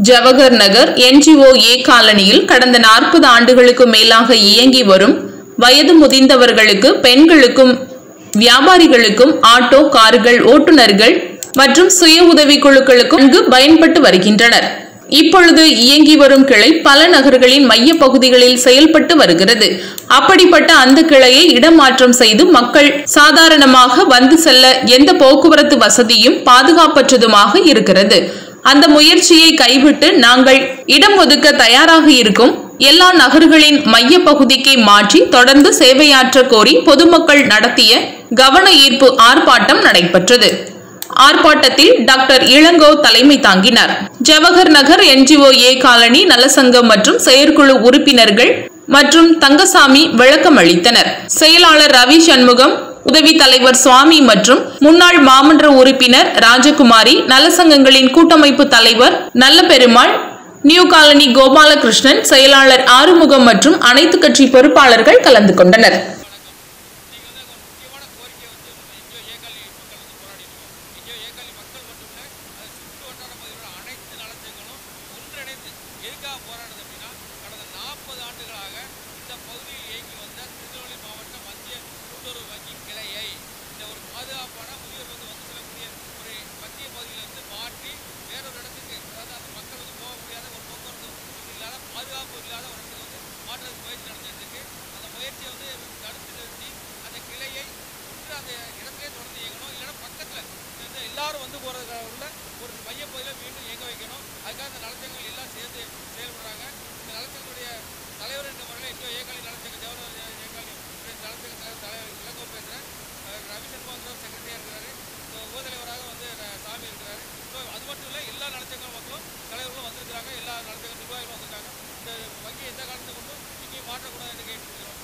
Jawahar Nagar NGO ஏ காலனியில் கடந்த நாற்பது ஆண்டுகளுக்கு மேலாக இயங்கி வரும் வயது முதிர்ந்தவர்களுக்கு பெண்களுக்கும் வியாபாரிகளுக்கும் ஆட்டோ கார்கள் ஓட்டுநர்கள் மற்றும் சுய உதவிக் குழுக்களுக்கும் நன்கு பயன்பட்டு வருகின்றனர் இப்பொழுது இயங்கி வரும் கிளை பல நகர்களின் மைய பகுதிகளில் செயல்பட்டு வருகிறது அப்படிப்பட்ட அந்த கிளையை இடமாற்றம் செய்து மக்கள் சாதாரணமாக வந்து செல்ல எந்த போக்குவரத்து வசதியும் பாதுகாப்பற்றதுமாக இருக்கிறது அந்த முயற்சியை கைவிட்டு நாங்கள் இடம் ஒதுக்க தயாராக இருக்கும் எல்லா நகர்களின் மைய பகுதிக்கு மாற்றி தொடர்ந்து சேவையாற்ற கோரி பொதுமக்கள் நடத்திய கவன ஈர்ப்பு ஆர்ப்பாட்டம் நடைபெற்றது ஆர்ப்பாட்டத்தில் டாக்டர் இளங்கோ தலைமை தாங்கினார் Jawahar Nagar NGO A colony நலசங்கம் மற்றும் செயற்குழு உறுப்பினர்கள் மற்றும் தங்கசாமி விளக்கம் அளித்தனர் செயலாளர் ரவி சண்முகம் உதவி தலைவர் சுவாமி மற்றும் முன்னாள் மாமன்ற உறுப்பினர் ராஜகுமாரி நலசங்கங்களின் கூட்டமைப்பு தலைவர் நல்ல பெருமாள் நியூ காலனி கோபாலகிருஷ்ணன் செயலாளர் ஆறுமுகம் மற்றும் அனைத்து கட்சி பொறுப்பாளர்கள் கலந்து கொண்டனர் நீங்கள் வந்து ஒரு முக்கியமான கோரிக்கை வந்து நம்ம எங்கேயோ ஏகாலி மக்கள் வந்து போராடிருக்கோம் எங்கேயோ ஏகாலி மக்கள் மட்டும் இல்லை அது சுற்று வட்டார பகுதியில் உள்ள அனைத்து நலச்சங்களும் ஒன்றிணைந்து எதுக்காக போராடுது அப்படின்னா கடந்த நாற்பது ஆண்டுகளாக இந்த பகுதியில் இயங்கி வந்த திருநெல்வேலி மாவட்ட மத்திய கூட்டுறவு வங்கி கிளையை இந்த ஒரு பாதுகாப்பான முதியோர் வந்து வந்து செல்லக்கூடிய ஒரு மத்திய பகுதியிலிருந்து மாற்றி வேறொரு இடத்துக்கு அதாவது அந்த மக்கள் வந்து போக முடியாத ஒரு போக்குவரத்து இல்லாத பாதுகாப்பு இல்லாத ஒரு இடத்துக்கு வந்து மாற்றுறதுக்கு முயற்சி நடந்துட்டு இருக்கு அந்த முயற்சியை வந்து தடுத்து நிறுத்தி அந்த கிளையை ஒன்று அந்த இடத்திலே தொடர்ந்து இயங்கணும் இல்லைன்னா பக்கத்தில் வந்து எல்லாரும் வந்து போகிறதுக்காக உள்ள ஒரு மையப்பகுதியில் மீண்டும் இயங்க வைக்கணும் அதுக்காக இந்த நலச்சங்கங்கள் எல்லாம் சேர்ந்து செயல்படுறாங்க இந்த நலச்சங்களுடைய தலைவர் என்ற முறையில் இன்னும் ஏகாலி நலச்சங்க ஜவஹர் ஏகாலி நலச்சங்க தலைவர் தலைவர் இளங்கோ பேசுகிறேன் ரவி சண்முகம் செக்ரட்டரியாக இருக்கிறாரு உபதலைவராக வந்து ர- சாமி இருக்கிறாரு ஸோ அது மட்டும் இல்லை எல்லா நலச்சங்க மக்களும் தலைவர்களும் வந்திருக்கிறாங்க எல்லா நலச்சங்க நிர்வாகிகளும் வந்திருக்காங்க இந்த வங்கி எந்த காலத்தை கொண்டும் இங்கேயும் மாற்றக்கூடாது என்று கேட்டுக்கிறோம்